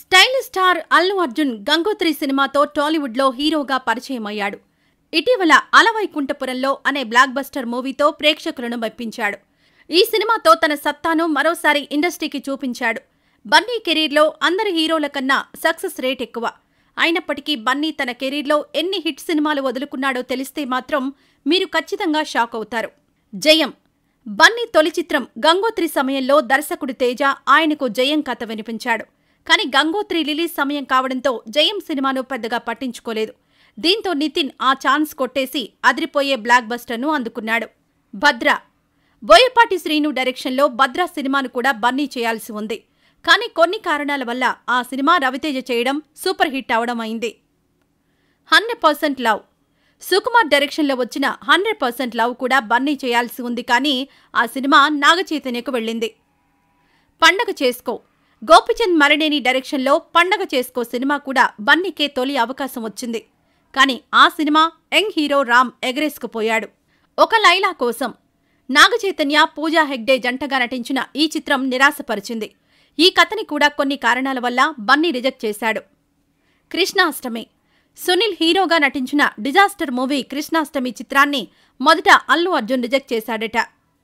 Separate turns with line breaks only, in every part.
style star Allu Arjun Gangotri సినిమాతో టాలీవుడ్లో హీరోగా పరిచయమయ్యాడు ఇటీవల అలవైకుంఠపురంలో అనే బ్లాక్ బస్టర్ మూవీతో ప్రేక్షకులను మెప్పించాడు ఈ సినిమాతో తన సత్తాను మరోసారి ఇండస్ట్రీకి చూపించాడు బన్నీ కెరీర్లో అందరి హీరోల కన్నా సక్సెస్ రేట్ ఎక్కువ అయినప్పటికీ బన్నీ తన కెరీర్లో ఎన్ని హిట్ సినిమాలు వదులుకున్నాడో తెలిస్తే మాత్రం మీరు ఖచ్చితంగా షాక్ అవుతారు జయం బన్నీ తొలి చిత్రం గంగోత్రి సమయంలో దర్శకుడు తేజ ఆయనకు జయం కథ వినిపించాడు కానీ గంగోత్రి రిలీజ్ సమయం కావడంతో జయం సినిమాను పెద్దగా పట్టించుకోలేదు దీంతో నితిన్ ఆ ఛాన్స్ కొట్టేసి అదిరిపోయే బ్లాక్ బస్టర్ను అందుకున్నాడు భద్ర బోయపాటి శ్రీను డైరెక్షన్లో భద్ర సినిమాను కూడా బన్నీ చేయాల్సి ఉంది కానీ కొన్ని కారణాల వల్ల ఆ సినిమా రవితేజ చేయడం సూపర్ హిట్ అవడం అయింది హండ్రెడ్ పర్సెంట్ లవ్ సుకుమార్ డైరెక్షన్లో వచ్చిన హండ్రెడ్ పర్సెంట్ లవ్ కూడా బన్నీ చేయాల్సి ఉంది కానీ ఆ సినిమా నాగచైతన్యకు వెళ్ళింది పండగ చేసుకో గోపిచంద్ మరణేని డైరెక్షన్లో పండగ చేసుకో సినిమా కూడా బన్నీకే తొలి అవకాశం వచ్చింది కానీ ఆ సినిమా యంగ్ హీరో రామ్ ఎగరేసుకుపోయాడు ఒక లైలా కోసం నాగచైతన్య పూజా హెగ్డే జంటగా నటించిన ఈ చిత్రం నిరాశపరిచింది ఈ కథని కూడా కొన్ని కారణాల వల్ల బన్నీ రిజెక్ట్ చేశాడు కృష్ణాష్టమి సునీల్ హీరోగా నటించిన డిజాస్టర్ మూవీ కృష్ణాష్టమి చిత్రాన్ని మొదట అల్లు అర్జున్ రిజెక్ట్ చేశాడట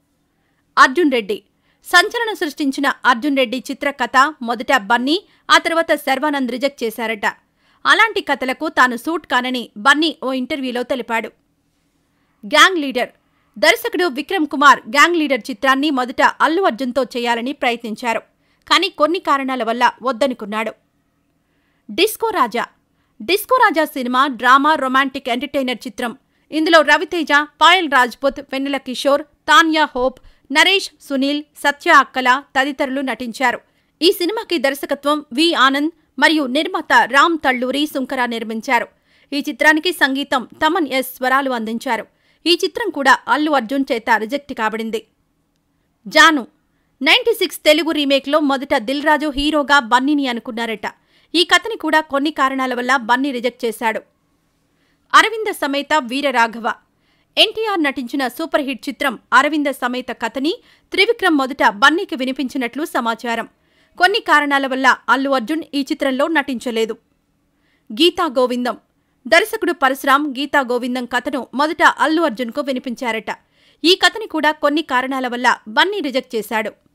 అర్జున్ రెడ్డి సంచలనం సృష్టించిన అర్జున్ రెడ్డి చిత్ర కథ మొదట బన్నీ ఆ తర్వాత శర్వానంద్ రిజెక్ట్ చేశారట అలాంటి కథలకు తాను సూట్ కానని బన్నీ ఓ ఇంటర్వ్యూలో తెలిపాడు గ్యాంగ్ లీడర్ దర్శకుడు విక్రమ్ కుమార్ గ్యాంగ్ లీడర్ చిత్రాన్ని మొదట అల్లు అర్జున్తో చేయాలని ప్రయత్నించారు కానీ కొన్ని కారణాల వల్ల వద్దనుకున్నాడు disco Raja disco Raja cinema drama romantic entertainer చిత్రం ఇందులో రవితేజ పాయల్ రాజ్పుత్ వెన్నెల కిషోర్ తాన్యా హోప్ నరేష్ సునీల్ సత్య అక్కల తదితరులు నటించారు ఈ సినిమాకి దర్శకత్వం వి ఆనంద్ మరియు నిర్మాత రామ్ తళ్ళూరి సుంకర నిర్మించారు ఈ చిత్రానికి సంగీతం తమన్ ఎస్ స్వరాలు అందించారు ఈ చిత్రం కూడా అల్లు అర్జున్ చేత రిజెక్ట్ కాబడింది జాను నైన్టీ సిక్స్ తెలుగు రీమేక్లో మొదట దిల్ రాజు హీరోగా బన్నీని అనుకున్నారట ఈ కథని కూడా కొన్ని కారణాల వల్ల బన్నీ రిజెక్ట్ చేశాడు అరవింద సమేత వీరరాఘవ ఎన్టీఆర్ నటించిన సూపర్ హిట్ చిత్రం అరవింద సమేత కథని త్రివిక్రమ్ మొదట బన్నీకి వినిపించినట్లు సమాచారం కొన్ని కారణాల వల్ల అల్లు అర్జున్ ఈ చిత్రంలో నటించలేదు గీతా గోవిందం దర్శకుడు పరశురాం గీతా గోవిందం కథను మొదట అల్లు అర్జున్కు వినిపించారట ఈ కథని కూడా కొన్ని కారణాల వల్ల బన్నీ రిజెక్ట్ చేశాడు